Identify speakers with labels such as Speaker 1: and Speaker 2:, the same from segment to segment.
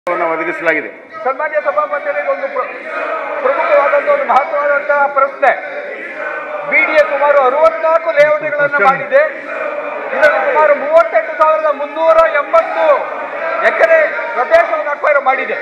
Speaker 1: ಒದಗಿಸಲಾಗಿದೆ
Speaker 2: ಸನ್ಮಾನ್ಯ ಸಭಾಪತಿಯವರಿಗೆ ಒಂದು ಪ್ರ- ಪ್ರಮುಖವಾದಂಥ ಒಂದು ಮಹತ್ವವಾದಂತಹ ಪ್ರಶ್ನೆ ಬಿಡಿಎ ಸುಮಾರು ಅರವತ್ನಾಲ್ಕು ಲೇಔಟ್ಗಳನ್ನು ಮಾಡಿದೆ ಇದರಲ್ಲಿ ಸುಮಾರು ಮೂವತ್ತೆಂಟು ಸಾವಿರದ ಮುನ್ನೂರ ಎಂಬತ್ತು ಎಕರೆ ಪ್ರದೇಶವನ್ನು ಅಕ್ವೈರ್ ಮಾಡಿದೆ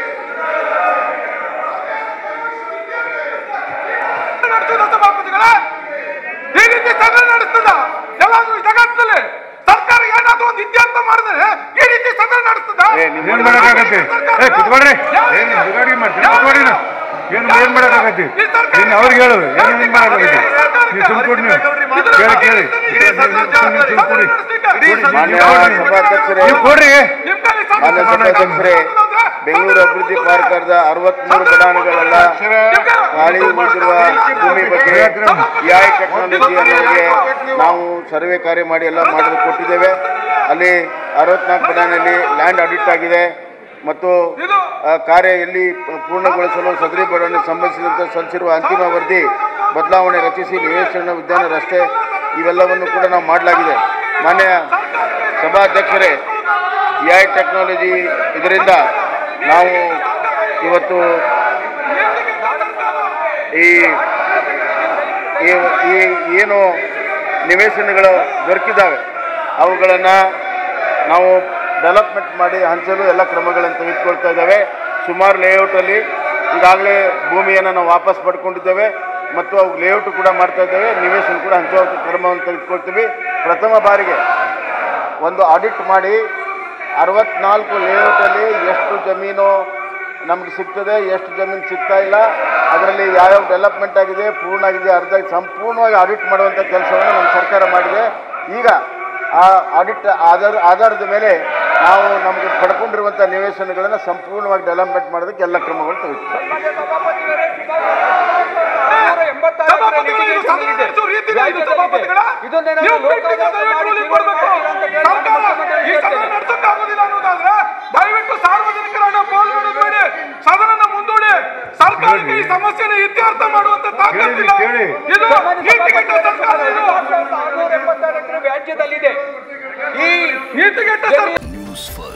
Speaker 3: ನಡೆಸಿದ ಸಭಾಪತಿಗಳೇ ಈ ರೀತಿ ಸದನ ನಡೆಸ್ತದ ಎಲ್ಲಾದ್ರೂ ಜಗತ್ತಿನಲ್ಲಿ ಸರ್ಕಾರ ಏನಾದ್ರೂ ಒಂದು ಇತ್ಯರ್ಥ ಮಾಡಿದ್ರೆ ಈ ರೀತಿ ಸದನ ನಡೆಸ್ತದ
Speaker 1: ಏ, ನೀವು
Speaker 4: ಏನ್ ಮಾಡಕ್ಕಾಗತ್ತೆ ಏ ಕುತ್ಕೊಳ್ರಿ ಏನ್ ಜುಗಾಡಿ ಮಾಡ್ತೀರಿ ಕುತ್ಕೊಳ್ರಿ ನೀವು. ಏನು ಏನ್ ಮಾಡಕ್ಕಾಗತ್ತೆ ನೀನು ಅವ್ರಿಗೆ ಹೇಳು ಏನು ಹಿಂಗ್ ಮಾಡಕ್ಕಾಗತ್ತೆ ನೀವು ಸುಮ್ಕೊಡಿ ನೀವು ಕೇಳಿ ಕೇಳಿ ನೀವು ಕೊಡಿ
Speaker 1: ಮಾನ್ಯ ಸಭಾಧ್ಯಕ್ಷರೇ
Speaker 4: ನೀವು ಕೊಡ್ರಿ
Speaker 3: ನಿಮ್ ಕೈಲಿ ಸದನ
Speaker 1: ಮಾನ್ಯ ಸಭಾಧ್ಯಕ್ಷರೇ ಬೆಂಗಳೂರು ಅಭಿವೃದ್ಧಿ ಪಾರ್ಕದ ಅರವತ್ಮೂರು ಬಡಾವಣೆಗಳೆಲ್ಲ ಖಾಲಿ ಉಳಿದಿರುವ ಭೂಮಿ ಬಗ್ಗೆ ಎಐ ಟೆಕ್ನಾಲಜಿ ಅನ್ನೋರಿಗೆ ನಾವು ಸರ್ವೆ ಕಾರ್ಯ ಮಾಡಿ ಎಲ್ಲ ಮಾಡಲು ಕೊಟ್ಟಿದ್ದೇವೆ ಅಲ್ಲಿ ಅರವತ್ನಾಲ್ಕು ಬಡಾವಣೆಯಲ್ಲಿ ಲ್ಯಾಂಡ್ ಆಡಿಟ್ ಆಗಿದೆ ಮತ್ತು ಆ ಕಾರ್ಯ ಎಲ್ಲಿ ಪೂರ್ಣಗೊಳಿಸಲು ಸದರಿ ಬಡಾವಣೆ ಸಂಬಂಧಿಸಿದಂತೆ ಸಲ್ಲಿಸಿರುವ ಅಂತಿಮ ವರದಿ ಬದಲಾವಣೆ ರಚಿಸಿ ನಿವೇಶನ ಉದ್ಯಾನ ರಸ್ತೆ ಇವೆಲ್ಲವನ್ನು ಕೂಡ ನಾವು ಮಾಡಲಾಗಿದೆ ಮಾನ್ಯ ಸಭಾಧ್ಯಕ್ಷರೇ ಎಐ ಟೆಕ್ನಾಲಜಿ ಇದರಿಂದ ನಾವು ಇವತ್ತು ಈ ಈ- ಈ ಏನು ನಿವೇಶನಗಳು ದೊರಕಿದ್ದಾವೆ ಅವುಗಳನ್ನು ನಾವು ಡೆವಲಪ್ಮೆಂಟ್ ಮಾಡಿ ಹಂಚಲು ಎಲ್ಲ ಕ್ರಮಗಳನ್ನು ತೆಗೆದುಕೊಳ್ತಾ ಇದ್ದಾವೆ ಸುಮಾರು ಲೇಔಟಲ್ಲಿ ಈಗಾಗಲೇ ಭೂಮಿಯನ್ನು ನಾವು ವಾಪಸ್ ಪಡ್ಕೊಂಡಿದ್ದೇವೆ ಮತ್ತು ಅವು ಲೇಔಟ್ ಕೂಡ ಮಾಡ್ತಾ ಇದ್ದೇವೆ ನಿವೇಶನ ಕೂಡ ಹಂಚುವ ಕ್ರಮವನ್ನು ತೆಗೆದುಕೊಳ್ತೀವಿ ಪ್ರಥಮ ಬಾರಿಗೆ ಒಂದು ಆಡಿಟ್ ಮಾಡಿ ಅರವತ್ನಾಲ್ಕು ಲೇಔಟಲ್ಲಿ ಎಷ್ಟು ಜಮೀನು ನಮ್ಗೆ ಸಿಗ್ತದೆ ಎಷ್ಟು ಜಮೀನು ಸಿಗ್ತಾ ಇಲ್ಲ ಅದರಲ್ಲಿ ಯಾವ್ಯಾವ ಡೆವಲಪ್ಮೆಂಟ್ ಆಗಿದೆ ಪೂರ್ಣ ಆಗಿದೆ ಅರ್ಧ ಸಂಪೂರ್ಣವಾಗಿ ಆಡಿಟ್ ಮಾಡುವಂಥ ಕೆಲಸವನ್ನು ನಮ್ಮ ಸರ್ಕಾರ ಮಾಡಿದೆ ಈಗ ಆ ಆಡಿಟ್ ಆಧಾರ ಆಧಾರದ ಮೇಲೆ ನಾವು ನಮಗೆ ಪಡ್ಕೊಂಡಿರುವಂಥ ನಿವೇಶನಗಳನ್ನು ಸಂಪೂರ್ಣವಾಗಿ ಡೆವಲಪ್ಮೆಂಟ್ ಮಾಡೋದಕ್ಕೆ ಎಲ್ಲ ಕ್ರಮಗಳು ತೆಗೆದುಕೊಳ್ಳಿ
Speaker 2: ಸನ್ಮಾನ್ಯ ಸಭಾಪತಿಯವರೇ ಸುಮಾರು ಎಂಬತ್ತಾರು ಎಕರೆ
Speaker 3: ಸಭಾಪತಿಗಳು ಇದು ಸದನ
Speaker 2: litigation ಇದೆ.
Speaker 3: ನಡೆಸೋ ರೀತಿ ಇದೆ ಇದು ಸಭಾಪತಿಗಳ
Speaker 2: ಇದನ್ನೇನಾದ್ರೂ
Speaker 3: ನೀವು
Speaker 2: ಲೋಕಾಯುಕ್ತ
Speaker 3: ಪೀಠಿಗೆ ದಯವಿಟ್ಟು
Speaker 2: ಮಾಡಿ
Speaker 3: ರೂಲಿಂಗ್ ಕೊಡ್ಬೇಕು.
Speaker 2: ತೀರ್ಮಾನ ಮಾಡ್ತೀರಾ ಅಂತ
Speaker 3: ಸರ್ಕಾರ
Speaker 2: ಕೇಳಿ
Speaker 3: ಈ ಸದನ
Speaker 2: ಕೇಳ್ತೇನೆ.
Speaker 3: ನಡೆಸಕ್ಕಾಗೋದಿಲ್ಲ ಅನ್ನೋದಾದ್ರೆ ದಯವಿಟ್ಟು ಸಾರ್ವಜನಿಕರನ್ನ ಪೋಲ್ ಮಾಡೋದ್ಬೇಡಿ ಸದನನ ಮುಂದೂಡಿ ಸರ್ಕಾರಕ್ಕೆ ಈ ಸಮಸ್ಯೆನ ಇತ್ಯರ್ಥ ಮಾಡುವಂತ ತಾಕತ್ತಿಲ್ಲ
Speaker 4: ಕೇಳಿ,
Speaker 3: ಇದು ನೀತಿಗೆಟ್ಟ ಸರ್ಕಾರ ಇದು
Speaker 2: ಆರ್ನೂರ ಎಂಬತ್ತಾರು ಎಕರೆ ವ್ಯಾಜ್ಯದಲ್ಲಿದೆ ಈ
Speaker 3: ನೀತಿಗೆಟ್ಟ ಸರ್ಕಾರ
Speaker 5: ನ್ಯೂಸ್ ಫಸ್ಟ್